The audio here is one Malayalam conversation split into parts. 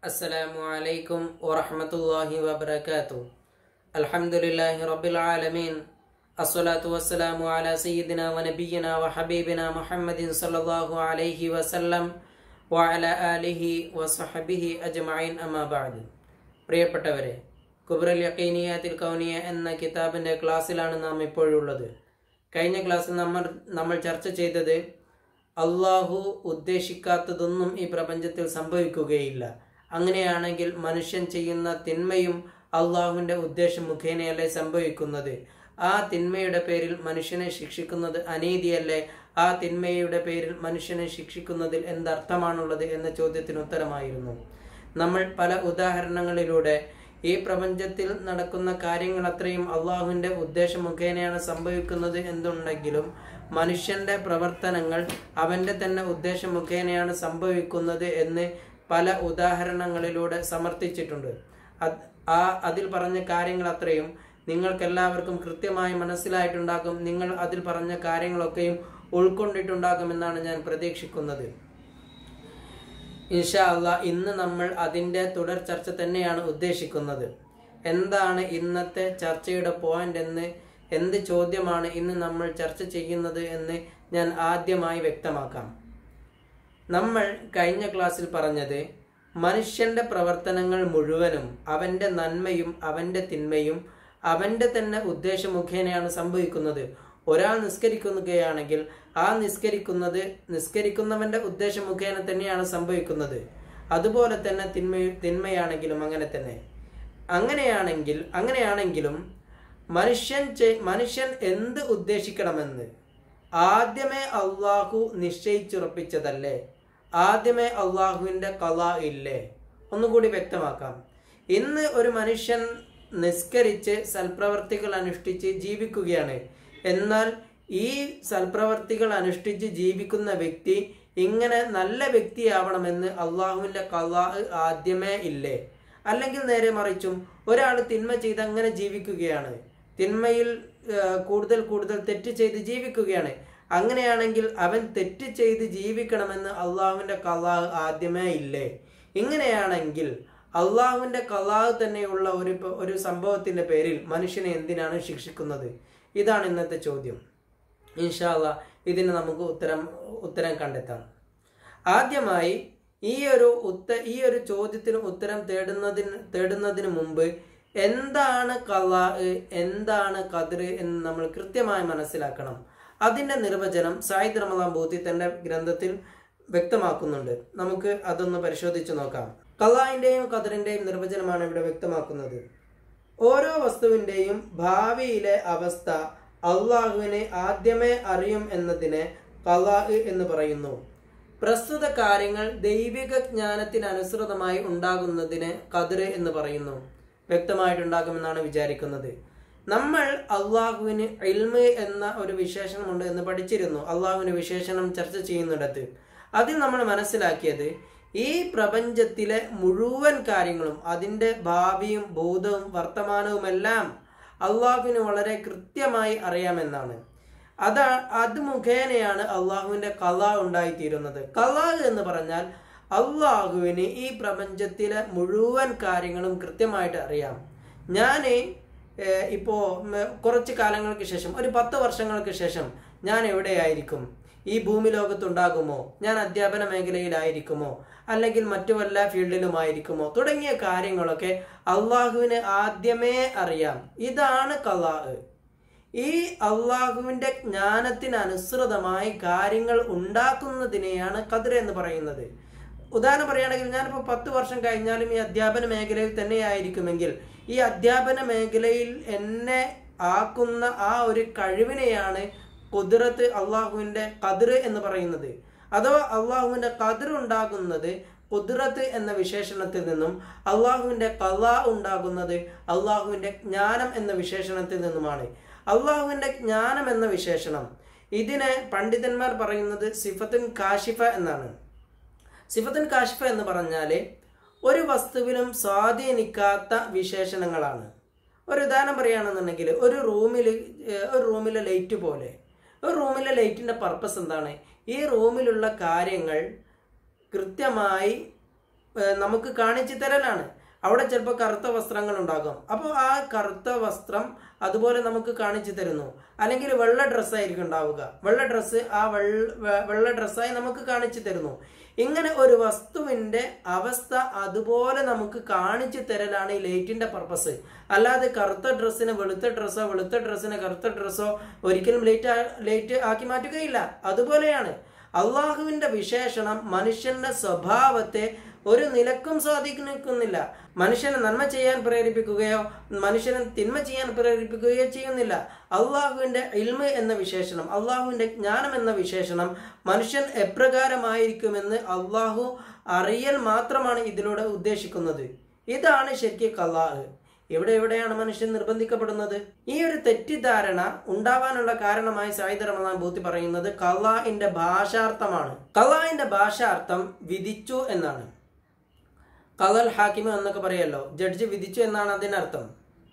السلام عليكم ورحمة الله وبركاته الحمد لله رب العالمين الصلاة والسلام على سيدنا ونبينا وحبيبنا محمد صلى الله عليه وسلم وعلى آله وصحبه أجمعين أما بعد പ്രിയപ്പെട്ടവരെ കുബ്രൽ യക്കീനിയാത്തിൽ കൗനിയ എന്ന കിതാബിൻ്റെ ക്ലാസ്സിലാണ് നാം ഇപ്പോഴുള്ളത് കഴിഞ്ഞ ക്ലാസ്സിൽ നമ്മൾ നമ്മൾ ചർച്ച ചെയ്തത് അള്ളാഹു ഉദ്ദേശിക്കാത്തതൊന്നും ഈ പ്രപഞ്ചത്തിൽ സംഭവിക്കുകയില്ല അങ്ങനെയാണെങ്കിൽ മനുഷ്യൻ ചെയ്യുന്ന തിന്മയും അള്ളാഹുവിൻ്റെ ഉദ്ദേശം മുഖേനയല്ലേ സംഭവിക്കുന്നത് ആ തിന്മയുടെ പേരിൽ മനുഷ്യനെ ശിക്ഷിക്കുന്നത് അനീതിയല്ലേ ആ തിന്മയുടെ പേരിൽ മനുഷ്യനെ ശിക്ഷിക്കുന്നതിൽ എന്തർത്ഥമാണുള്ളത് എന്ന ചോദ്യത്തിന് ഉത്തരമായിരുന്നു നമ്മൾ പല ഉദാഹരണങ്ങളിലൂടെ ഈ പ്രപഞ്ചത്തിൽ നടക്കുന്ന കാര്യങ്ങൾ അത്രയും അള്ളാഹുവിൻ്റെ ഉദ്ദേശം മുഖേനയാണ് സംഭവിക്കുന്നത് എന്നുണ്ടെങ്കിലും മനുഷ്യന്റെ പ്രവർത്തനങ്ങൾ അവന്റെ തന്നെ ഉദ്ദേശം മുഖേനയാണ് സംഭവിക്കുന്നത് എന്ന് പല ഉദാഹരണങ്ങളിലൂടെ സമർത്ഥിച്ചിട്ടുണ്ട് അത് ആ അതിൽ പറഞ്ഞ കാര്യങ്ങൾ അത്രയും നിങ്ങൾക്കെല്ലാവർക്കും കൃത്യമായി മനസ്സിലായിട്ടുണ്ടാകും നിങ്ങൾ അതിൽ പറഞ്ഞ കാര്യങ്ങളൊക്കെയും ഉൾക്കൊണ്ടിട്ടുണ്ടാകുമെന്നാണ് ഞാൻ പ്രതീക്ഷിക്കുന്നത് ഇൻഷാ അള്ളാ ഇന്ന് നമ്മൾ അതിൻ്റെ തുടർ ചർച്ച തന്നെയാണ് ഉദ്ദേശിക്കുന്നത് എന്താണ് ഇന്നത്തെ ചർച്ചയുടെ പോയിന്റ് എന്ന് എന്ത് ചോദ്യമാണ് ഇന്ന് നമ്മൾ ചർച്ച ചെയ്യുന്നത് എന്ന് ഞാൻ ആദ്യമായി വ്യക്തമാക്കാം നമ്മൾ കഴിഞ്ഞ ക്ലാസ്സിൽ പറഞ്ഞത് മനുഷ്യന്റെ പ്രവർത്തനങ്ങൾ മുഴുവനും അവന്റെ നന്മയും അവന്റെ തിന്മയും അവന്റെ തന്നെ ഉദ്ദേശം മുഖേനയാണ് സംഭവിക്കുന്നത് ഒരാൾ നിസ്കരിക്കുകയാണെങ്കിൽ ആ നിസ്കരിക്കുന്നത് നിസ്കരിക്കുന്നവന്റെ ഉദ്ദേശം മുഖേന തന്നെയാണ് സംഭവിക്കുന്നത് അതുപോലെ തന്നെ തിന്മ തിന്മയാണെങ്കിലും അങ്ങനെ തന്നെ അങ്ങനെയാണെങ്കിൽ അങ്ങനെയാണെങ്കിലും മനുഷ്യൻ ചെ- മനുഷ്യൻ എന്ത് ഉദ്ദേശിക്കണമെന്ന് ആദ്യമേ അള്ളാഹു നിശ്ചയിച്ചുറപ്പിച്ചതല്ലേ ആദ്യമേ അള്ളാഹുവിൻ്റെ കല ഇല്ലേ ഒന്നുകൂടി വ്യക്തമാക്കാം ഇന്ന് ഒരു മനുഷ്യൻ നിസ്കരിച്ച് സൽപ്രവർത്തികൾ അനുഷ്ഠിച്ച് ജീവിക്കുകയാണ് എന്നാൽ ഈ സൽപ്രവർത്തികൾ അനുഷ്ഠിച്ച് ജീവിക്കുന്ന വ്യക്തി ഇങ്ങനെ നല്ല വ്യക്തിയാവണമെന്ന് അള്ളാഹുവിൻ്റെ കലാ ആദ്യമേ ഇല്ലേ അല്ലെങ്കിൽ നേരെ മറിച്ചും ഒരാൾ തിന്മ ചെയ്ത് അങ്ങനെ ജീവിക്കുകയാണ് തിന്മയിൽ ആ, കൂടുതൽ കൂടുതൽ തെറ്റ് ചെയ്ത് ജീവിക്കുകയാണ് അങ്ങനെയാണെങ്കിൽ അവൻ തെറ്റ് ചെയ്ത് ജീവിക്കണമെന്ന് അള്ളാഹുവിൻ്റെ കലാഹ് ആദ്യമേ ഇല്ലേ ഇങ്ങനെയാണെങ്കിൽ അള്ളാഹുവിൻ്റെ കലാഹ് തന്നെയുള്ള ഒരു പ- ഒരു സംഭവത്തിൻ്റെ പേരിൽ മനുഷ്യനെ എന്തിനാണ് ശിക്ഷിക്കുന്നത് ഇതാണ് ഇന്നത്തെ ചോദ്യം ഇൻഷാല്ല ഇതിന് നമുക്ക് ഉത്തരം ഉത്തരം കണ്ടെത്താം ആദ്യമായി ഈ ഒരു ഉത്ത ഈ ഒരു ചോദ്യത്തിന് ഉത്തരം തേടുന്നതിന് തേടുന്നതിന് മുമ്പ് എന്താണ് കലാ എന്താണ് കതിർ എന്ന് നമ്മൾ കൃത്യമായി മനസ്സിലാക്കണം അതിന്റെ നിർവചനം സായിദ് റമദാൻ ബൂത്തി തന്റെ ഗ്രന്ഥത്തിൽ വ്യക്തമാക്കുന്നുണ്ട് നമുക്ക് അതൊന്ന് പരിശോധിച്ച് നോക്കാം കലായിന്റെയും കതിറിന്റെയും നിർവചനമാണ് ഇവിടെ വ്യക്തമാക്കുന്നത് ഓരോ വസ്തുവിന്റെയും ഭാവിയിലെ അവസ്ഥ അള്ളാഹുവിനെ ആദ്യമേ അറിയും എന്നതിനെ കലാ എന്ന് പറയുന്നു പ്രസ്തുത കാര്യങ്ങൾ ദൈവിക ജ്ഞാനത്തിനനുസൃതമായി ഉണ്ടാകുന്നതിന് കതിർ എന്ന് പറയുന്നു വ്യക്തമായിട്ടുണ്ടാകുമെന്നാണ് വിചാരിക്കുന്നത് നമ്മൾ അള്ളാഹുവിന് ഇൽമ് എന്ന ഒരു വിശേഷണമുണ്ട് എന്ന് പഠിച്ചിരുന്നു അള്ളാഹുവിന് വിശേഷണം ചർച്ച ചെയ്യുന്നിടത്ത് അതിൽ നമ്മൾ മനസ്സിലാക്കിയത് ഈ പ്രപഞ്ചത്തിലെ മുഴുവൻ കാര്യങ്ങളും അതിൻ്റെ ഭാവിയും ഭൂതവും വർത്തമാനവുമെല്ലാം അള്ളാഹുവിന് വളരെ കൃത്യമായി അറിയാമെന്നാണ് അതാ അത് മുഖേനയാണ് അള്ളാഹുവിന്റെ കല ഉണ്ടായിത്തീരുന്നത് കല എന്ന് പറഞ്ഞാൽ അള്ളാഹുവിന് ഈ പ്രപഞ്ചത്തിലെ മുഴുവൻ കാര്യങ്ങളും കൃത്യമായിട്ട് അറിയാം ഞാൻ ഇപ്പോൾ കുറച്ച് കാലങ്ങൾക്ക് ശേഷം ഒരു പത്ത് വർഷങ്ങൾക്ക് ശേഷം ഞാൻ എവിടെയായിരിക്കും ഈ ഭൂമി ലോകത്തുണ്ടാകുമോ ഞാൻ അധ്യാപന മേഖലയിലായിരിക്കുമോ അല്ലെങ്കിൽ മറ്റു വല്ല ഫീൽഡിലുമായിരിക്കുമോ തുടങ്ങിയ കാര്യങ്ങളൊക്കെ അള്ളാഹുവിന് ആദ്യമേ അറിയാം ഇതാണ് കലാഹ് ഈ അള്ളാഹുവിന്റെ ജ്ഞാനത്തിന് അനുസൃതമായി കാര്യങ്ങൾ ഉണ്ടാക്കുന്നതിനെയാണ് കതിർ എന്ന് പറയുന്നത് ഉദാഹരണം പറയുകയാണെങ്കിൽ ഞാനിപ്പോൾ പത്ത് വർഷം കഴിഞ്ഞാലും ഈ അധ്യാപന മേഖലയിൽ തന്നെ ആയിരിക്കുമെങ്കിൽ ഈ അധ്യാപന മേഖലയിൽ എന്നെ ആക്കുന്ന ആ ഒരു കഴിവിനെയാണ് കുതിരത്ത് അള്ളാഹുവിന്റെ കതിർ എന്ന് പറയുന്നത് അഥവാ അള്ളാഹുവിന്റെ കതിർ ഉണ്ടാകുന്നത് കുതിരത്ത് എന്ന വിശേഷണത്തിൽ നിന്നും അള്ളാഹുവിന്റെ കല ഉണ്ടാകുന്നത് അള്ളാഹുവിന്റെ ജ്ഞാനം എന്ന വിശേഷണത്തിൽ നിന്നുമാണ് അള്ളാഹുവിന്റെ ജ്ഞാനം എന്ന വിശേഷണം ഇതിനെ പണ്ഡിതന്മാർ പറയുന്നത് സിഫത്തുൻ കാഷിഫ എന്നാണ് സിഫത്തുൻ കാഷിഫ എന്ന് പറഞ്ഞാൽ ഒരു വസ്തുവിലും സ്വാധീനിക്കാത്ത വിശേഷണങ്ങളാണ് ഒരു ഉദാഹരണം പറയുകയാണെന്നുണ്ടെങ്കിൽ ഒരു റൂമിൽ ഒരു റൂമിലെ ലൈറ്റ് പോലെ ഒരു റൂമിലെ ലൈറ്റിൻ്റെ പർപ്പസ് എന്താണ് ഈ റൂമിലുള്ള കാര്യങ്ങൾ കൃത്യമായി ഏഹ്, നമുക്ക് കാണിച്ചു തരലാണ് അവിടെ ചിലപ്പോൾ കറുത്ത വസ്ത്രങ്ങൾ ഉണ്ടാകും അപ്പോൾ ആ കറുത്ത വസ്ത്രം അതുപോലെ നമുക്ക് കാണിച്ചു തരുന്നു അല്ലെങ്കിൽ വെള്ള ഡ്രസ്സായിരിക്കും ഉണ്ടാവുക വെള്ള ഡ്രസ്സ് ആ വെള്ള വെ- വെള്ള ഡ്രസ്സായി നമുക്ക് കാണിച്ചു തരുന്നു ഇങ്ങനെ ഒരു വസ്തുവിന്റെ അവസ്ഥ അതുപോലെ നമുക്ക് കാണിച്ചു തരലാണ് ഈ ലൈറ്റിന്റെ പർപ്പസ് അല്ലാതെ കറുത്ത ഡ്രസ്സിന് വെളുത്ത ഡ്രസ്സോ വെളുത്ത ഡ്രസ്സിന് കറുത്ത ഡ്രസ്സോ ഒരിക്കലും ലൈറ്റ് ലൈറ്റ് ആക്കി മാറ്റുകയില്ല അതുപോലെയാണ് അള്ളാഹുവിന്റെ വിശേഷണം മനുഷ്യന്റെ സ്വഭാവത്തെ ഒരു നിലക്കും സ്വാധീനിക്കുന്നില്ല മനുഷ്യനെ നന്മ ചെയ്യാൻ പ്രേരിപ്പിക്കുകയോ മനുഷ്യനെ തിന്മ ചെയ്യാൻ പ്രേരിപ്പിക്കുകയോ ചെയ്യുന്നില്ല അള്ളാഹുവിന്റെ ഇൽമ എന്ന വിശേഷണം അള്ളാഹുവിന്റെ ജ്ഞാനം എന്ന വിശേഷണം മനുഷ്യൻ എപ്രകാരമായിരിക്കുമെന്ന് അള്ളാഹു അറിയൽ മാത്രമാണ് ഇതിലൂടെ ഉദ്ദേശിക്കുന്നത് ഇതാണ് ശരിക്കും കലാഹ് എവിടെ എവിടെയാണ് മനുഷ്യൻ നിർബന്ധിക്കപ്പെടുന്നത് ഈ ഒരു തെറ്റിദ്ധാരണ ഉണ്ടാവാനുള്ള കാരണമായി സായിദ് റമദാൻ ബൂത്തി പറയുന്നത് കലാഇന്റെ ഭാഷാർത്ഥമാണ് കലാഇന്റെ ഭാഷാർത്ഥം വിധിച്ചു എന്നാണ് കലൽ ഹാക്കിമ് എന്നൊക്കെ പറയല്ലോ ജഡ്ജ് വിധിച്ചു എന്നാണ് അതിനർത്ഥം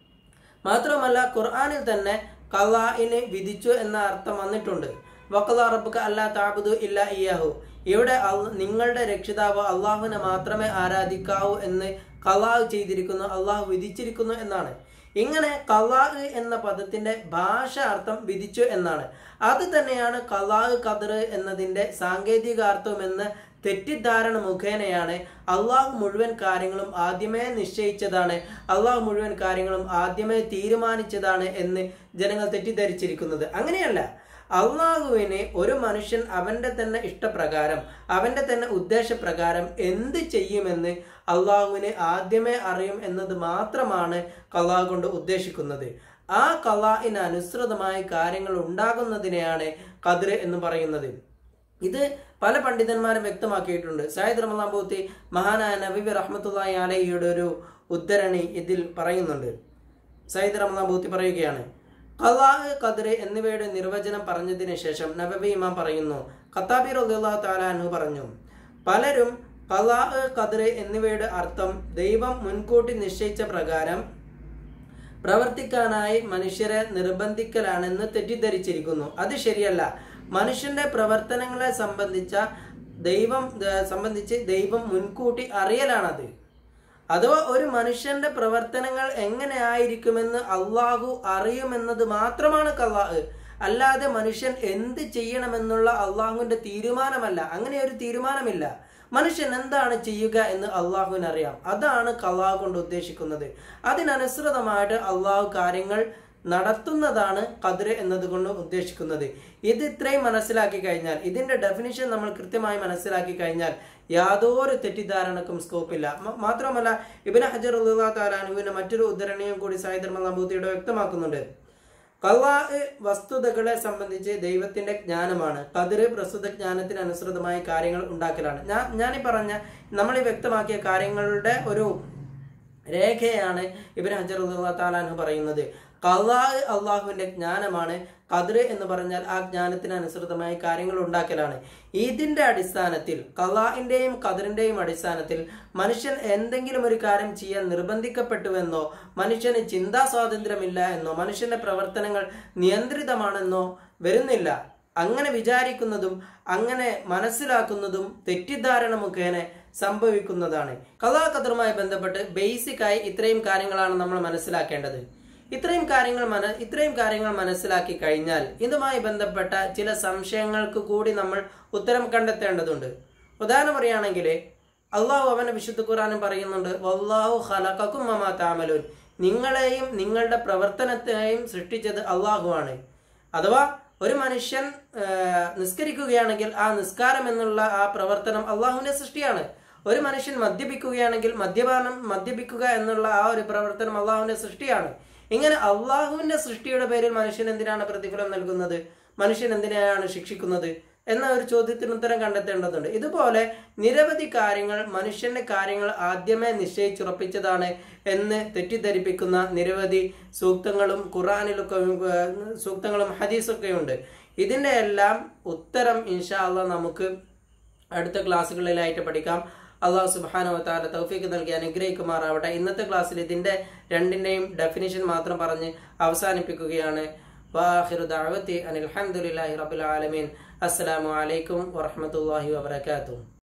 മാത്രമല്ല ഖുർആനിൽ തന്നെ കലാഇന് വിധിച്ചു എന്ന അർത്ഥം വന്നിട്ടുണ്ട് വക്കല റബ്ബുക അല്ലാ താബുദു ഇല്ല ഇയാഹു ഇവിടെ അൽ- നിങ്ങളുടെ രക്ഷിതാവ് അള്ളാഹുവിനെ മാത്രമേ ആരാധിക്കാവൂ എന്ന് കലാഹ് ചെയ്തിരിക്കുന്നു അള്ളാഹു വിധിച്ചിരിക്കുന്നു എന്നാണ് ഇങ്ങനെ കലാഹ് എന്ന പദത്തിന്റെ ഭാഷ അർത്ഥം വിധിച്ചു എന്നാണ് അത് തന്നെയാണ് കലാഹ് ഖദർ എന്നതിന്റെ സാങ്കേതികാർത്ഥം എന്ന് തെറ്റിദ്ധാരണ മുഖേനയാണ് അള്ളാഹു മുഴുവൻ കാര്യങ്ങളും ആദ്യമേ നിശ്ചയിച്ചതാണ് അള്ളാഹു മുഴുവൻ കാര്യങ്ങളും ആദ്യമേ തീരുമാനിച്ചതാണ് എന്ന് ജനങ്ങൾ തെറ്റിദ്ധരിച്ചിരിക്കുന്നത് അങ്ങനെയല്ല അള്ളാഹുവിനെ ഒരു മനുഷ്യൻ അവന്റെ തന്നെ ഇഷ്ടപ്രകാരം അവന്റെ തന്നെ ഉദ്ദേശപ്രകാരം എന്ത് ചെയ്യുമെന്ന് അള്ളാഹുവിന് ആദ്യമേ അറിയും എന്നത് മാത്രമാണ് കലാ കൊണ്ട് ഉദ്ദേശിക്കുന്നത് ആ കലാഇന് അനുസൃതമായ കാര്യങ്ങൾ ഉണ്ടാകുന്നതിനെയാണ് കതിർ എന്ന് പറയുന്നത് ഇത് പല പണ്ഡിതന്മാരും വ്യക്തമാക്കിയിട്ടുണ്ട് സായിദ് റമദാൻ ബൂത്തി മഹാനായ നബിബി റഹ്മത്തുള്ളാഹി അലഹിയുടെ ഒരു ഉദ്ധരണി ഇതിൽ പറയുന്നുണ്ട് സയ്യിദ് റമദാൻ ബൂത്തി പറയുകയാണ് ഖലാഹ് ഖദർ എന്നിവയുടെ നിർവചനം പറഞ്ഞതിന് ശേഷം നബബി ഇമാം പറയുന്നു ഖത്താബി റളിയല്ലാഹു തആല അൻഹു പറഞ്ഞു പലരും ഖലാഹ് ഖദർ എന്നിവയുടെ അർത്ഥം ദൈവം മുൻകൂട്ടി നിശ്ചയിച്ച പ്രകാരം പ്രവർത്തിക്കാനായി മനുഷ്യരെ നിർബന്ധിക്കലാണെന്ന് തെറ്റിദ്ധരിച്ചിരിക്കുന്നു അത് ശരിയല്ല മനുഷ്യന്റെ പ്രവർത്തനങ്ങളെ സംബന്ധിച്ച ദൈവം ഏർ സംബന്ധിച്ച് ദൈവം മുൻകൂട്ടി അറിയലാണത് അഥവാ ഒരു മനുഷ്യന്റെ പ്രവർത്തനങ്ങൾ എങ്ങനെ ആയിരിക്കുമെന്ന് അള്ളാഹു അറിയുമെന്നത് മാത്രമാണ് കള്ളാഹ് അല്ലാതെ മനുഷ്യൻ എന്ത് ചെയ്യണമെന്നുള്ള അള്ളാഹുവിന്റെ തീരുമാനമല്ല അങ്ങനെ ഒരു തീരുമാനമില്ല മനുഷ്യൻ എന്താണ് ചെയ്യുക എന്ന് അള്ളാഹുവിന് അറിയാം അതാണ് കള്ളാഹു കൊണ്ട് ഉദ്ദേശിക്കുന്നത് അതിനനുസൃതമായിട്ട് അള്ളാഹു കാര്യങ്ങൾ നടത്തുന്നതാണ് കതിർ എന്നതുകൊണ്ട് ഉദ്ദേശിക്കുന്നത് ഇത് ഇത്രയും മനസ്സിലാക്കി കഴിഞ്ഞാൽ ഇതിന്റെ ഡെഫിനിഷൻ നമ്മൾ കൃത്യമായി മനസ്സിലാക്കി കഴിഞ്ഞാൽ യാതൊരു തെറ്റിദ്ധാരണക്കും സ്കോപ്പില്ല മ- മാത്രമല്ല ഇബിന് ഹജർ ഉല്ലാ താലാനുവിന്റെ മറ്റൊരു ഉദ്ധരണിയും കൂടി സായിദ് മല്ലാബൂത്തിയുടെ വ്യക്തമാക്കുന്നുണ്ട് കള്ളാ വസ്തുതകളെ സംബന്ധിച്ച് ദൈവത്തിന്റെ ജ്ഞാനമാണ് കതിര് പ്രസ്തുത ജ്ഞാനത്തിന് അനുസൃതമായ കാര്യങ്ങൾ ഉണ്ടാക്കലാണ് ഞാൻ ഞാനീ പറഞ്ഞ നമ്മൾ ഈ വ്യക്തമാക്കിയ കാര്യങ്ങളുടെ ഒരു രേഖയാണ് ഇബിൻ ഹജർ താലാൻഹു പറയുന്നത് കള്ളാ അള്ളാഹുവിന്റെ ജ്ഞാനമാണ് കതിർ എന്ന് പറഞ്ഞാൽ ആ ജ്ഞാനത്തിന് അനുസൃതമായ കാര്യങ്ങൾ ഉണ്ടാക്കലാണ് ഇതിന്റെ അടിസ്ഥാനത്തിൽ കള്ളാഹിന്റെയും കതിറിന്റെയും അടിസ്ഥാനത്തിൽ മനുഷ്യൻ എന്തെങ്കിലും ഒരു കാര്യം ചെയ്യാൻ നിർബന്ധിക്കപ്പെട്ടുവെന്നോ മനുഷ്യന് ചിന്താ സ്വാതന്ത്ര്യമില്ല എന്നോ മനുഷ്യന്റെ പ്രവർത്തനങ്ങൾ നിയന്ത്രിതമാണെന്നോ വരുന്നില്ല അങ്ങനെ വിചാരിക്കുന്നതും അങ്ങനെ മനസ്സിലാക്കുന്നതും തെറ്റിദ്ധാരണ മുഖേന സംഭവിക്കുന്നതാണ് കഥാകഥറുമായി ബന്ധപ്പെട്ട് ബേസിക്കായി ഇത്രയും കാര്യങ്ങളാണ് നമ്മൾ മനസ്സിലാക്കേണ്ടത് ഇത്രയും കാര്യങ്ങൾ മന ഇത്രയും കാര്യങ്ങൾ മനസ്സിലാക്കി കഴിഞ്ഞാൽ ഇതുമായി ബന്ധപ്പെട്ട ചില സംശയങ്ങൾക്ക് കൂടി നമ്മൾ ഉത്തരം കണ്ടെത്തേണ്ടതുണ്ട് ഉദാഹരണം പറയുകയാണെങ്കിൽ അള്ളാഹു അവന്റെ വിശുദ്ധ ഖുറാനും പറയുന്നുണ്ട് വല്ലാഹു ഖലഖക്കും മമാ താമലൂൻ നിങ്ങളെയും നിങ്ങളുടെ പ്രവർത്തനത്തെയും സൃഷ്ടിച്ചത് അള്ളാഹുവാണ് അഥവാ ഒരു മനുഷ്യൻ ആ, നിസ്കരിക്കുകയാണെങ്കിൽ ആ നിസ്കാരം എന്നുള്ള ആ പ്രവർത്തനം അള്ളാഹുവിന്റെ സൃഷ്ടിയാണ് ഒരു മനുഷ്യൻ മദ്യപിക്കുകയാണെങ്കിൽ മദ്യപാനം മദ്യപിക്കുക എന്നുള്ള ആ ഒരു പ്രവർത്തനം അള്ളാഹുവിന്റെ സൃഷ്ടിയാണ് ഇങ്ങനെ അള്ളാഹുവിന്റെ സൃഷ്ടിയുടെ പേരിൽ മനുഷ്യൻ എന്തിനാണ് പ്രതിഫലം നൽകുന്നത് മനുഷ്യൻ എന്തിനാണ് ശിക്ഷിക്കുന്നത് എന്ന ഒരു ചോദ്യത്തിന് ഉത്തരം കണ്ടെത്തേണ്ടതുണ്ട് ഇതുപോലെ നിരവധി കാര്യങ്ങൾ മനുഷ്യന്റെ കാര്യങ്ങൾ ആദ്യമേ നിശ്ചയിച്ചുറപ്പിച്ചതാണ് എന്ന് തെറ്റിദ്ധരിപ്പിക്കുന്ന നിരവധി സൂക്തങ്ങളും ഖുറാനിലൊക്കെ ഏർ, സൂക്തങ്ങളും ഹദീസൊക്കെ ഉണ്ട് ഇതിന്റെ എല്ലാം ഉത്തരം ഇൻഷാ അള്ളാഹ് നമുക്ക് അടുത്ത ക്ലാസ്സുകളിലായിട്ട് പഠിക്കാം അള്ളാഹു സുബാനോ താല തൗഫീക്ക് നൽകി അനുഗ്രഹിക്കുമാറാവട്ടെ ഇന്നത്തെ ക്ലാസ്സിൽ ഇതിന്റെ രണ്ടിന്റെയും ഡെഫിനിഷൻ മാത്രം പറഞ്ഞ് അവസാനിപ്പിക്കുകയാണ് വാഹിറു ദഅവത്തി അനിൽ ഹംദുലില്ലാഹി റബ്ബിൽ ആലമീൻ അസ്സലാമു അലൈക്കും വറഹ്മത്തുള്ളാഹി വബറകാതുഹു